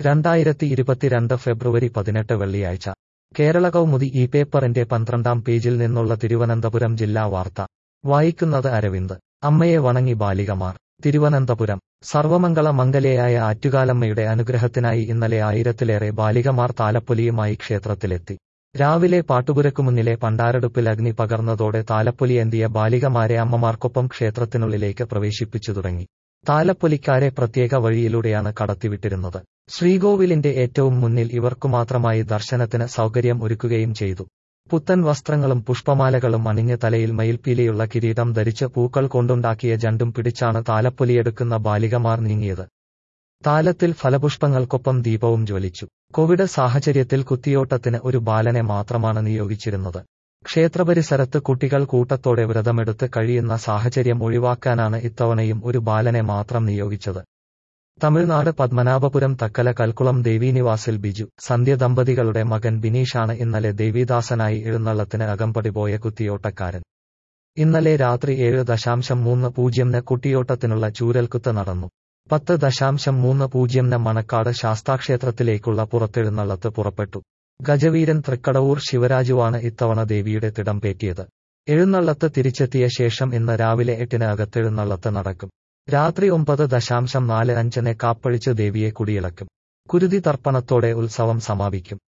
രണ്ടായിരത്തി ഇരുപത്തിരണ്ട് ഫെബ്രുവരി പതിനെട്ട് വെള്ളിയാഴ്ച കേരള കൗമുദി ഈ പേപ്പറിന്റെ പന്ത്രണ്ടാം പേജിൽ നിന്നുള്ള തിരുവനന്തപുരം ജില്ലാ വാർത്ത വായിക്കുന്നത് അരവിന്ദ് അമ്മയെ വണങ്ങി ബാലികമാർ തിരുവനന്തപുരം സർവമംഗള മംഗലയായ ആറ്റുകാലമ്മയുടെ അനുഗ്രഹത്തിനായി ഇന്നലെ ആയിരത്തിലേറെ ബാലികമാർ താലപ്പൊലിയുമായി ക്ഷേത്രത്തിലെത്തി രാവിലെ പാട്ടുപുരക്കുമുന്നിലെ പണ്ടാരടുപ്പിൽ അഗ്നി പകർന്നതോടെ താലപ്പൊലിയേന്തിയ ബാലികമാരെ അമ്മമാർക്കൊപ്പം ക്ഷേത്രത്തിനുള്ളിലേക്ക് പ്രവേശിപ്പിച്ചു തുടങ്ങി താലപ്പൊലിക്കാരെ പ്രത്യേക വഴിയിലൂടെയാണ് കടത്തിവിട്ടിരുന്നത് ശ്രീകോവിലിന്റെ ഏറ്റവും മുന്നിൽ ഇവർക്കുമാത്രമായി ദർശനത്തിന് സൗകര്യം ഒരുക്കുകയും ചെയ്തു പുത്തൻ വസ്ത്രങ്ങളും പുഷ്പമാലകളും അണിഞ്ഞ് തലയിൽ മയിൽപ്പീലിയുള്ള കിരീടം ധരിച്ച് പൂക്കൾ കൊണ്ടുണ്ടാക്കിയ ജണ്ടും പിടിച്ചാണ് താലപ്പൊലിയെടുക്കുന്ന ബാലികമാർ നീങ്ങിയത് താലത്തിൽ ഫലപുഷ്പങ്ങൾക്കൊപ്പം ദീപവും ജ്വലിച്ചു കോവിഡ് സാഹചര്യത്തിൽ കുത്തിയോട്ടത്തിന് ഒരു ബാലനെ മാത്രമാണ് നിയോഗിച്ചിരുന്നത് ക്ഷേത്രപരിസരത്ത് കുട്ടികൾ കൂട്ടത്തോടെ വ്രതമെടുത്ത് കഴിയുന്ന സാഹചര്യം ഒഴിവാക്കാനാണ് ഇത്തവണയും ഒരു ബാലനെ മാത്രം നിയോഗിച്ചത് തമിഴ്നാട് പത്മനാഭപുരം തക്കല കൽക്കുളം ദേവീനിവാസിൽ ബിജു സന്ധ്യ ദമ്പതികളുടെ മകൻ ബിനീഷാണ് ഇന്നലെ ദേവീദാസനായി എഴുന്നള്ളത്തിന് അകമ്പടി പോയ കുത്തിയോട്ടക്കാരൻ ഇന്നലെ രാത്രി ഏഴ് ദശാംശം മൂന്ന് പൂജ്യംന് കുട്ടിയോട്ടത്തിനുള്ള ചൂരൽക്കുത്ത് നടന്നു പത്ത് ദശാംശം മൂന്ന് പൂജ്യംന് മണക്കാട് ശാസ്താക്ഷേത്രത്തിലേക്കുള്ള പുറത്തെഴുന്നള്ളത്ത് പുറപ്പെട്ടു ഗജവീരൻ തൃക്കടവൂർ ശിവരാജുവാണ് ഇത്തവണ ദേവിയുടെ തിടം പേറ്റിയത് എഴുന്നള്ളത്ത് തിരിച്ചെത്തിയ ശേഷം ഇന്ന് രാവിലെ എട്ടിന് അകത്തെഴുന്നള്ളത്ത് നടക്കും രാത്രി ഒമ്പത് ദശാംശം നാല് അഞ്ചിന് കാപ്പഴിച്ച് ദേവിയെ കുടിയിളക്കും കുരുതി തർപ്പണത്തോടെ ഉത്സവം സമാപിക്കും